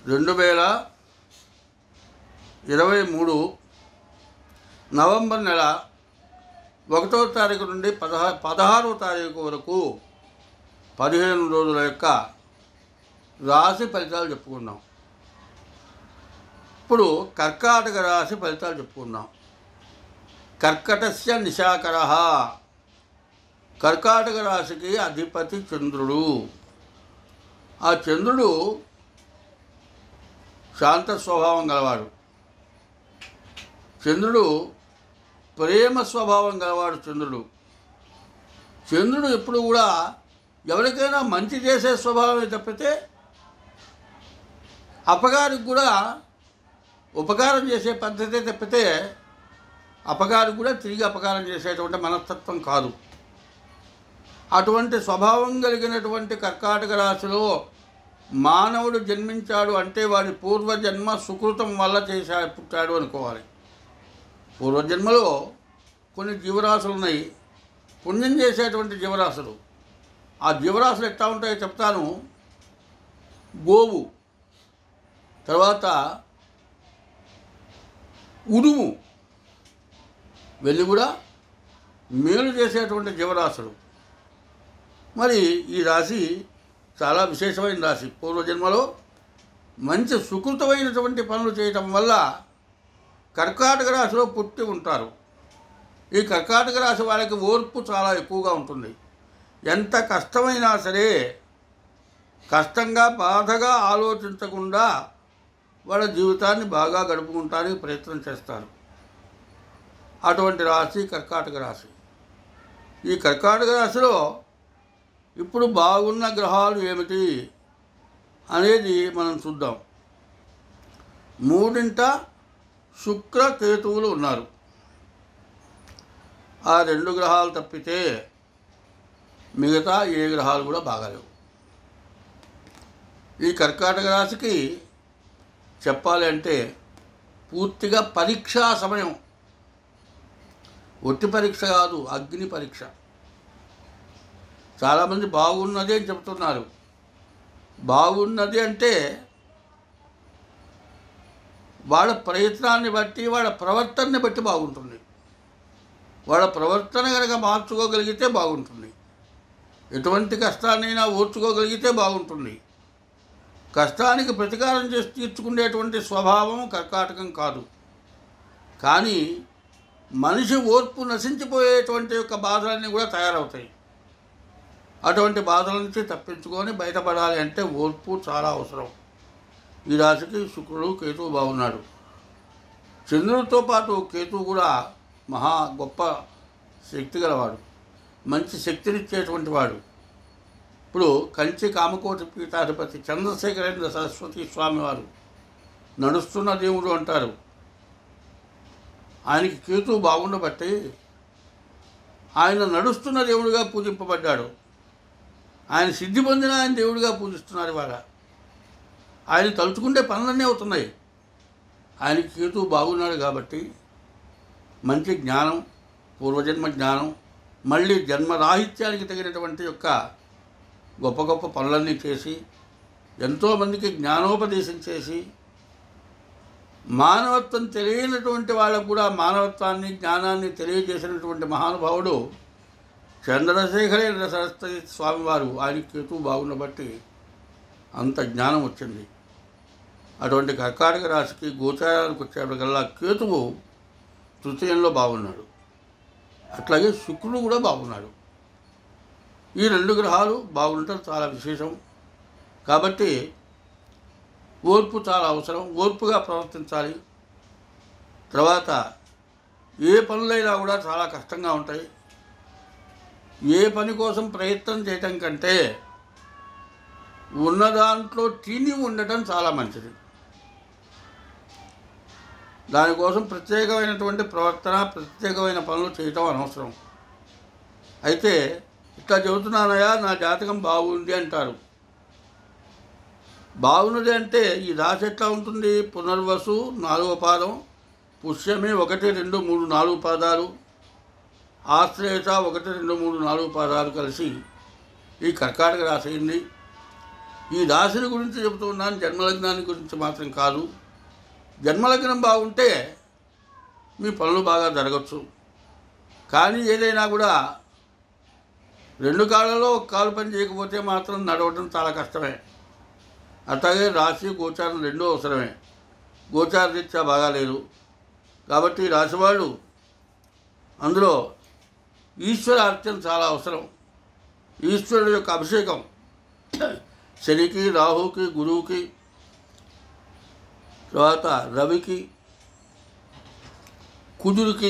రెండు వేల ఇరవై మూడు నవంబర్ నెల ఒకటో తారీఖు నుండి పదహా పదహారో తారీఖు వరకు పదిహేను రోజుల యొక్క రాశి ఫలితాలు చెప్పుకున్నాం ఇప్పుడు కర్కాటక రాశి ఫలితాలు చెప్పుకున్నాం కర్కటస్య నిశాకర కర్కాటక రాశికి అధిపతి చంద్రుడు ఆ చంద్రుడు శాంత స్వభావం గలవాడు చంద్రుడు ప్రేమ స్వభావం గలవాడు చంద్రుడు చంద్రుడు ఎప్పుడు కూడా ఎవరికైనా మంచి చేసే స్వభావమే తప్పితే అపకారికి కూడా ఉపకారం చేసే పద్ధతే తప్పితే అపకారికి కూడా తిరిగి అపకారం చేసేటువంటి మనస్తత్వం కాదు అటువంటి స్వభావం కలిగినటువంటి కర్కాటక రాశిలో మానవుడు జన్మించాడు అంటే వాడి పూర్వజన్మ సుకృతం వల్ల చేశా పుట్టాడు అనుకోవాలి పూర్వజన్మలో కొన్ని జీవరాశులు ఉన్నాయి పుణ్యం చేసేటువంటి జీవరాశులు ఆ జీవరాశులు ఎట్లా ఉంటాయో చెప్తాను గోవు తర్వాత ఉడుము వెళ్ళి కూడా మేలు చేసేటువంటి జీవరాశులు మరి ఈ రాశి చాలా విశేషమైన రాశి పూర్వజన్మలో మంచి సుకృతమైనటువంటి పనులు చేయటం వల్ల కర్కాటక రాశిలో పుట్టి ఉంటారు ఈ కర్కాటక రాశి వాళ్ళకి ఓర్పు చాలా ఎక్కువగా ఉంటుంది ఎంత కష్టమైనా సరే కష్టంగా బాధగా ఆలోచించకుండా వాళ్ళ జీవితాన్ని బాగా గడుపుకుంటానికి ప్రయత్నం చేస్తారు అటువంటి రాశి కర్కాటక రాశి ఈ కర్కాటక రాశిలో ఇప్పుడు బాగున్న గ్రహాలు ఏమిటి అనేది మనం చూద్దాం మూడింట శుక్ర కేతువులు ఉన్నారు ఆ రెండు గ్రహాలు తప్పితే మిగతా ఏ గ్రహాలు కూడా బాగాలేవు ఈ కర్కాటక రాశికి చెప్పాలి అంటే పూర్తిగా పరీక్షా సమయం ఒట్టి పరీక్ష కాదు అగ్ని పరీక్ష చాలామంది బాగున్నది అని చెప్తున్నారు బాగున్నది అంటే వాళ్ళ ప్రయత్నాన్ని బట్టి వాళ్ళ ప్రవర్తనని బట్టి బాగుంటుంది వాళ్ళ ప్రవర్తన కనుక మార్చుకోగలిగితే బాగుంటుంది ఎటువంటి కష్టాన్నైనా ఓర్చుకోగలిగితే బాగుంటుంది కష్టానికి ప్రతీకారం చేసి తీర్చుకునేటువంటి స్వభావం కర్కాటకం కాదు కానీ మనిషి ఓర్పు నశించిపోయేటువంటి యొక్క బాధలన్నీ కూడా తయారవుతాయి అటువంటి బాధల నుంచి తప్పించుకొని బయటపడాలి అంటే ఓర్పు చాలా అవసరం ఈ రాశికి శుక్రుడు కేతువు బాగున్నాడు చంద్రుడితో పాటు కేతువు కూడా మహా గొప్ప శక్తి గలవాడు మంచి శక్తినిచ్చేటువంటి వాడు ఇప్పుడు కంచి కామకోటి పీఠాధిపతి చంద్రశేఖరేంద్ర సరస్వతి స్వామి వారు నడుస్తున్న దేవుడు అంటారు ఆయనకి కేతువు బాగుండబట్టి ఆయన నడుస్తున్న దేవుడిగా పూజింపబడ్డాడు ఆయన సిద్ధి పొందిన ఆయన దేవుడిగా పూజిస్తున్నారు ఇవాళ ఆయన తలుచుకుంటే పనులన్నీ అవుతున్నాయి ఆయనకి కేతువు బాగున్నాడు కాబట్టి మంచి జ్ఞానం పూర్వజన్మ జ్ఞానం మళ్ళీ జన్మరాహిత్యానికి తగినటువంటి యొక్క గొప్ప గొప్ప పనులన్నీ చేసి ఎంతోమందికి జ్ఞానోపదేశం చేసి మానవత్వం తెలియనటువంటి వాళ్ళకు కూడా మానవత్వాన్ని జ్ఞానాన్ని తెలియజేసినటువంటి మహానుభావుడు చంద్రశేఖరేంద్ర సరస్వతి స్వామివారు ఆయన కేతువు బాగుండబట్టి అంత జ్ఞానం వచ్చింది అటువంటి కర్కాటక రాశికి గోచారానికి వచ్చేప్పటికల్లా కేతువు తృతీయంలో బాగున్నాడు అట్లాగే శుక్రుడు కూడా బాగున్నాడు ఈ రెండు గ్రహాలు బాగుండటం చాలా విశేషం కాబట్టి ఓర్పు చాలా అవసరం ఓర్పుగా ప్రవర్తించాలి తర్వాత ఏ పనులైనా కూడా చాలా కష్టంగా ఉంటాయి ఏ పని కోసం ప్రయత్నం చేయటం కంటే ఉన్న దాంట్లో తిని ఉండటం చాలా మంచిది దానికోసం ప్రత్యేకమైనటువంటి ప్రవర్తన ప్రత్యేకమైన పనులు చేయటం అనవసరం అయితే ఇట్లా చెబుతున్నానయా నా జాతకం బాగుంది అంటారు బాగున్నది అంటే ఈ రాశి ఎట్లా ఉంటుంది పునర్వసు నాలుగో పాదం పుష్యమి ఒకటి రెండు మూడు నాలుగు పాదాలు ఆశ్రయత ఒకటి రెండు మూడు నాలుగు పాదాలు కలిసి ఈ కర్కాటక రాశి అయింది ఈ రాశిని గురించి చెబుతున్నాను జన్మలగ్నాన్ని గురించి మాత్రం కాదు జన్మలగ్నం బాగుంటే మీ పనులు బాగా జరగచ్చు కానీ ఏదైనా కూడా రెండు కాళ్ళలో ఒక కాలు పని చేయకపోతే మాత్రం నడవడం చాలా కష్టమే అట్లాగే రాశి గోచారం రెండూ అవసరమే గోచార రీత్యా బాగాలేదు కాబట్టి ఈ రాశి వాళ్ళు అందులో ఈశ్వర అర్చన చాలా అవసరం ఈశ్వరుడు యొక్క అభిషేకం శనికి రాహుకి గురువుకి తర్వాత రవికి కుజుడికి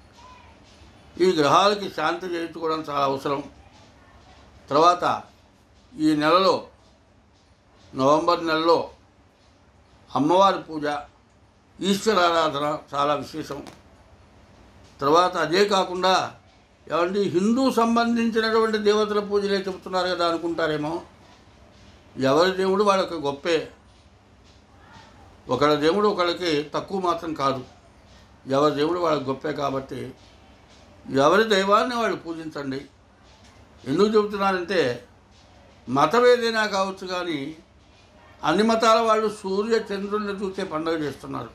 ఈ గ్రహాలకి శాంతి చేయించుకోవడం చాలా అవసరం తర్వాత ఈ నెలలో నవంబర్ నెలలో అమ్మవారి పూజ ఈశ్వరారాధన చాలా విశేషం తర్వాత అదే కాకుండా ఏమండి హిందూ సంబంధించినటువంటి దేవతల పూజలే చెబుతున్నారు కదా అనుకుంటారేమో ఎవరి దేవుడు వాళ్ళకి గొప్పే ఒకళ్ళ దేవుడు ఒకళ్ళకి తక్కువ మాత్రం కాదు ఎవరి దేవుడు వాళ్ళకి గొప్పే కాబట్టి ఎవరి దైవాన్ని వాళ్ళు పూజించండి ఎందుకు చెబుతున్నారంటే మతం ఏదైనా కావచ్చు కానీ అన్ని మతాల వాళ్ళు సూర్య చంద్రుల్ని చూసే పండుగ చేస్తున్నారు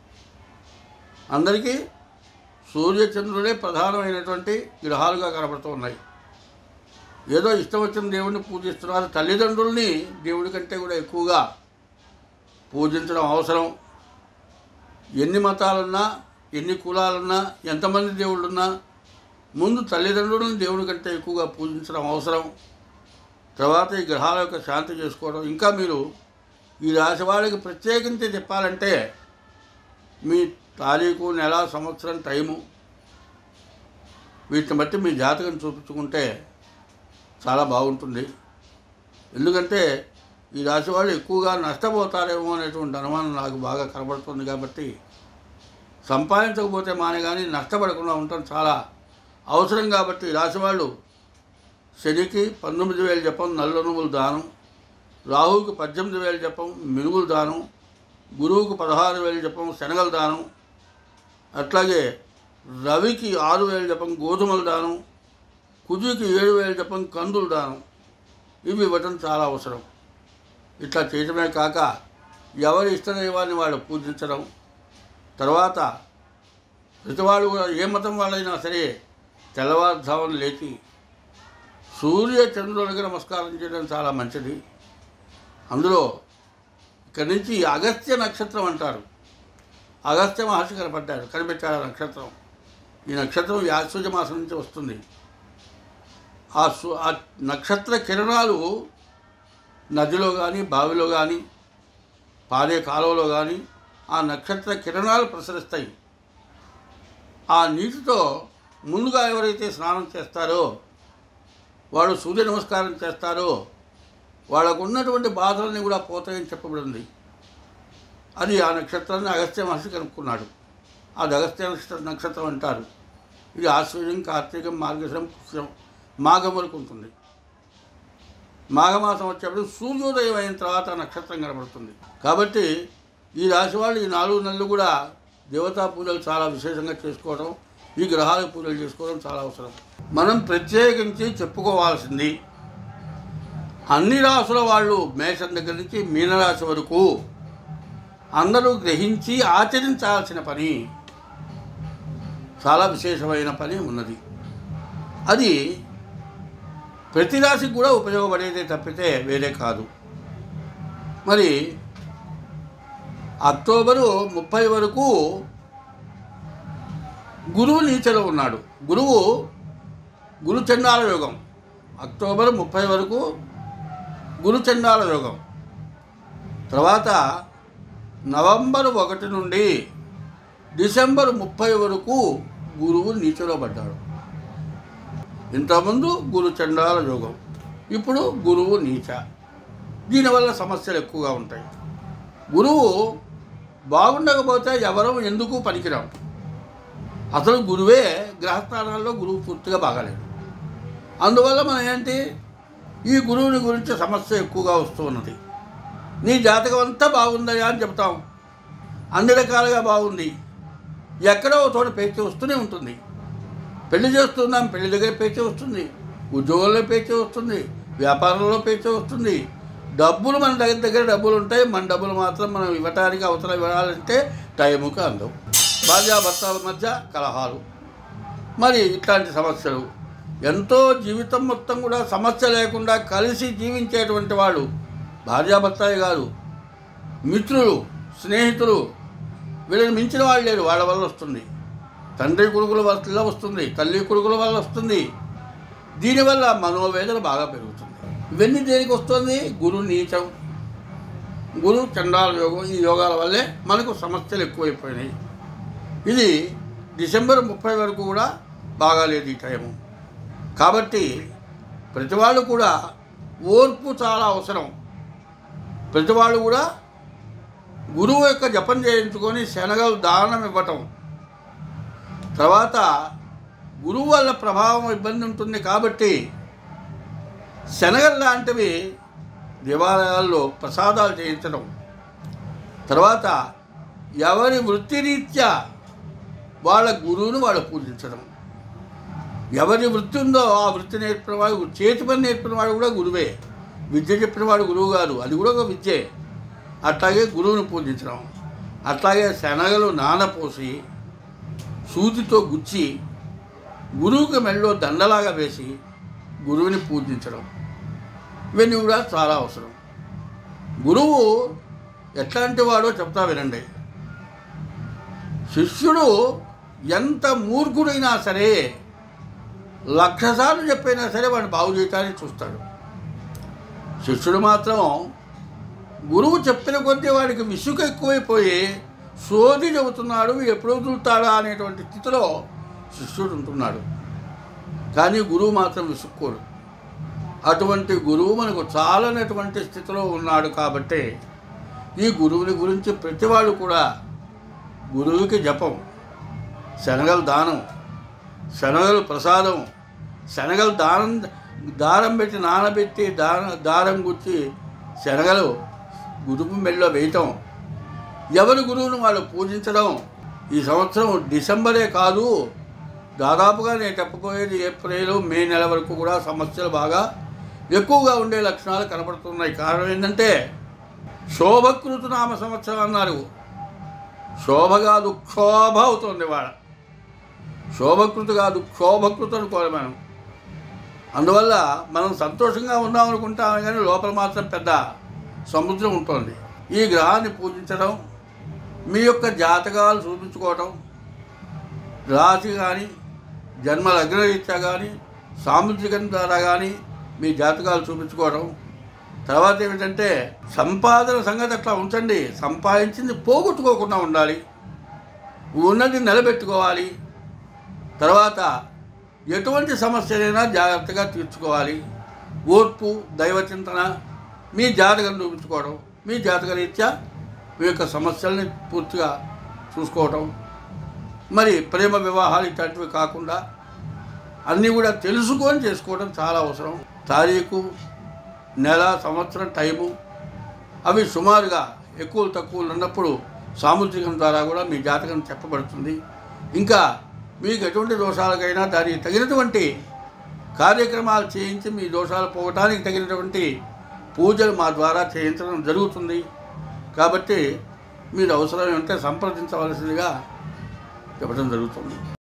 అందరికీ సూర్య చంద్రులే ప్రధానమైనటువంటి గ్రహాలుగా కనబడుతూ ఉన్నాయి ఏదో ఇష్టం వచ్చిన దేవుడిని పూజిస్తున్నారు తల్లిదండ్రుల్ని దేవుడి కంటే కూడా ఎక్కువగా పూజించడం అవసరం ఎన్ని మతాలున్నా ఎన్ని కులాలున్నా ఎంతమంది దేవుళ్ళున్నా ముందు తల్లిదండ్రులను దేవుడి కంటే ఎక్కువగా పూజించడం అవసరం తర్వాత ఈ గ్రహాల యొక్క శాంతి చేసుకోవడం ఇంకా మీరు ఈ రాశి వాళ్ళకి ప్రత్యేకించి చెప్పాలంటే మీ తారీఖు నెల సంవత్సరం టైము వీటిని బట్టి మీ జాతకం చూపించుకుంటే చాలా బాగుంటుంది ఎందుకంటే ఈ రాశి వాళ్ళు ఎక్కువగా నష్టపోతారేమో అనేటువంటి అనుమానం నాకు బాగా కనబడుతుంది కాబట్టి సంపాదించకపోతే మానే కానీ నష్టపడకుండా ఉండటం చాలా అవసరం కాబట్టి ఈ రాశి వాళ్ళు శనికి పంతొమ్మిది వేలు జపం నల్ల నువ్వులు దానం రాహువుకి పద్దెనిమిది వేలు జపం మినుగులు దానం గురువుకు పదహారు వేలు జపం శనగల దానం అట్లాగే రవికి ఆరు వేలు జపం గోధుమల దానం కుజుకి ఏడు వేలు జపం కందుల దానం ఇవి ఇవ్వటం చాలా అవసరం ఇట్లా చేయటమే కాక ఎవరి ఇష్టదైవాన్ని వాళ్ళు పూజించడం తర్వాత ప్రతివాళ్ళు కూడా ఏ మతం వాళ్ళైనా సరే తెల్లవారుజామున లేచి సూర్య చంద్రునికి నమస్కారం చేయడం చాలా మంచిది అందులో ఇక్కడి నుంచి అగస్త్య నక్షత్రం అంటారు అగస్త్య మహర్షి కనపడ్డాడు కనిపెట్టాడు ఆ నక్షత్రం ఈ నక్షత్రం యాశ్వజ మాసం నుంచి వస్తుంది ఆ సు ఆ నక్షత్ర కిరణాలు నదిలో కానీ బావిలో కానీ పారే కాలువలో కానీ ఆ నక్షత్ర కిరణాలు ప్రసరిస్తాయి ఆ నీటితో ముందుగా ఎవరైతే స్నానం చేస్తారో వాడు సూర్య నమస్కారం చేస్తారో వాళ్ళకు ఉన్నటువంటి బాధలన్నీ కూడా పోతాయని చెప్పబడింది అది ఆ నక్షత్రాన్ని అగస్త్య మహర్షి కనుక్కున్నాడు అది అగస్త్య నక్షత్ర నక్షత్రం అంటారు ఇది ఆశ్చర్యం కార్తీకం మార్గశిరం పుష్యం మాఘం వరకు ఉంటుంది మాఘమాసం వచ్చేప్పుడు సూర్యోదయం అయిన తర్వాత ఆ నక్షత్రం కనబడుతుంది కాబట్టి ఈ రాశి వాళ్ళు ఈ నాలుగు నెలలు కూడా దేవతా పూజలు చాలా విశేషంగా చేసుకోవడం ఈ గ్రహాల పూజలు చేసుకోవడం చాలా అవసరం మనం ప్రత్యేకించి చెప్పుకోవాల్సింది అన్ని రాసుల వాళ్ళు మేషం దగ్గర నుంచి మీనరాశి వరకు అందరూ గ్రహించి ఆచరించాల్సిన పని చాలా విశేషమైన పని ఉన్నది అది ప్రతి రాశికి కూడా ఉపయోగపడేదే తప్పితే వేరే కాదు మరి అక్టోబరు ముప్పై వరకు గురువు నీచలో ఉన్నాడు గురువు గురు చండాల యోగం అక్టోబర్ ముప్పై వరకు గురు చండాల యోగం తర్వాత నవంబర్ ఒకటి నుండి డిసెంబర్ ముప్పై వరకు గురువు నీచలో పడ్డాడు ఇంతకుముందు గురు చండాల యోగం ఇప్పుడు గురువు నీచ దీనివల్ల సమస్యలు ఎక్కువగా ఉంటాయి గురువు బాగుండకపోతే ఎవరూ ఎందుకు పనికిరాం అసలు గురువే గ్రహస్థానాల్లో గురువు పూర్తిగా బాగాలేడు అందువల్ల మనం ఏంటి ఈ గురువుని గురించి సమస్య ఎక్కువగా వస్తూ ఉన్నది నీ జాతకం అంతా బాగుందయా అని చెప్తాం అన్ని రకాలుగా బాగుంది ఎక్కడో ఒక చోట పేచి వస్తూనే ఉంటుంది పెళ్లి చేస్తున్నాం పెళ్లి దగ్గర పేచి వస్తుంది ఉద్యోగంలో పేచి వస్తుంది వ్యాపారంలో పేచి వస్తుంది డబ్బులు మన దగ్గర దగ్గర డబ్బులు ఉంటాయి మన డబ్బులు మాత్రం మనం ఇవ్వటానికి అవసరం ఇవ్వాలంటే టైముకి అందవు భార్యాభర్తల మధ్య కలహాలు మరి ఇట్లాంటి సమస్యలు ఎంతో జీవితం మొత్తం కూడా సమస్య లేకుండా కలిసి జీవించేటువంటి వాళ్ళు భార్యాభర్తలే కాదు మిత్రులు స్నేహితులు వీళ్ళని మించిన వాళ్ళు లేరు వాళ్ళ వల్ల వస్తుంది తండ్రి కొడుకుల వల్ల వస్తుంది తల్లి కొడుకుల వల్ల వస్తుంది దీనివల్ల మనోవేదన బాగా పెరుగుతుంది ఇవన్నీ దేనికి వస్తుంది గురు నీచం గురు చండాల యోగం ఈ యోగాల వల్లే మనకు సమస్యలు ఎక్కువైపోయినాయి ఇది డిసెంబర్ ముప్పై వరకు కూడా బాగాలేదు ఈ టైము కాబట్టి ప్రతి వాళ్ళు కూడా ఓర్పు చాలా అవసరం ప్రతి వాళ్ళు కూడా గురువు యొక్క జపం చేయించుకొని శనగలు దానం ఇవ్వటం తర్వాత గురువు వల్ల ప్రభావం ఇబ్బంది ఉంటుంది కాబట్టి శనగలు లాంటివి దేవాలయాల్లో ప్రసాదాలు చేయించడం తర్వాత ఎవరి వృత్తిరీత్యా వాళ్ళ గురువును వాళ్ళు పూజించడం ఎవరి వృత్తి ఉందో ఆ వృత్తి నేర్పిన వాడు చేతి పని నేర్పిన వాడు కూడా గురువే విద్య చెప్పిన వాడు గురువు కాదు అది కూడా ఒక విద్యే అట్లాగే గురువుని పూజించడం అట్లాగే శనగలు నానపోసి సూదితో గుచ్చి గురువుకి మెళ్ళో దండలాగా వేసి గురువుని పూజించడం ఇవన్నీ కూడా చాలా అవసరం గురువు ఎట్లాంటి వాడో చెప్తా వినండి శిష్యుడు ఎంత మూర్ఖుడైనా సరే లక్షసార్లు చెప్పైనా సరే వాడిని బాగు చేయటానికి చూస్తాడు శిష్యుడు మాత్రం గురువు చెప్పిన కొద్దీ వాడికి విసుగు ఎక్కువైపోయి సోది చెబుతున్నాడు ఎప్పుడు వదులుతాడా అనేటువంటి స్థితిలో శిష్యుడు ఉంటున్నాడు కానీ గురువు మాత్రం విసుక్కోడు అటువంటి గురువు మనకు చాలనటువంటి స్థితిలో ఉన్నాడు కాబట్టి ఈ గురువుని గురించి ప్రతి వాళ్ళు కూడా గురువుకి జపం శనగలు దానం శనగలు ప్రసాదం శనగలు దానం దారం పెట్టి నానబెట్టి దాన దారం గుచ్చి శనగలు గురువు మెళ్ళలో వేయటం ఎవరి గురువును వాళ్ళు పూజించడం ఈ సంవత్సరం డిసెంబరే కాదు దాదాపుగా నేను చెప్పబోయేది ఏప్రిల్ మే నెల వరకు కూడా సమస్యలు బాగా ఎక్కువగా ఉండే లక్షణాలు కనబడుతున్నాయి కారణం ఏంటంటే శోభకృతు నామ సంవత్సరం అన్నారు శోభ కాదు క్షోభ అవుతుంది వాళ్ళ శోభకృతు కాదు క్షోభకృతు అనుకోవాలి మనం అందువల్ల మనం సంతోషంగా ఉందాం అనుకుంటాం కానీ లోపల మాత్రం పెద్ద సముద్రం ఉంటుంది ఈ గ్రహాన్ని పూజించడం మీ యొక్క జాతకాలు చూపించుకోవటం రాశి కానీ జన్మ లగ్నరీత్యా కానీ సాముద్రికం ద్వారా కానీ మీ జాతకాలు చూపించుకోవడం తర్వాత ఏమిటంటే సంపాదన సంగతి అట్లా ఉంచండి సంపాదించింది పోగొట్టుకోకుండా ఉండాలి ఉన్నది నిలబెట్టుకోవాలి తర్వాత ఎటువంటి సమస్యలైనా జాగ్రత్తగా తీర్చుకోవాలి ఓర్పు దైవ చింతన మీ జాతకం చూపించుకోవడం మీ జాతక రీత్యా మీ యొక్క సమస్యల్ని పూర్తిగా చూసుకోవటం మరి ప్రేమ వివాహాలు ఇట్లాంటివి కాకుండా అన్నీ కూడా తెలుసుకొని చేసుకోవడం చాలా అవసరం తారీఖు నెల సంవత్సరం టైము అవి సుమారుగా ఎక్కువ తక్కువలు ఉన్నప్పుడు సాముద్రికం ద్వారా కూడా మీ జాతకం చెప్పబడుతుంది ఇంకా మీకు ఎటువంటి దోషాలకైనా దానికి తగినటువంటి కార్యక్రమాలు చేయించి మీ దోషాలు పోవటానికి తగినటువంటి పూజలు మా ద్వారా చేయించడం జరుగుతుంది కాబట్టి మీరు అవసరం ఉంటే సంప్రదించవలసిందిగా చెప్పడం జరుగుతుంది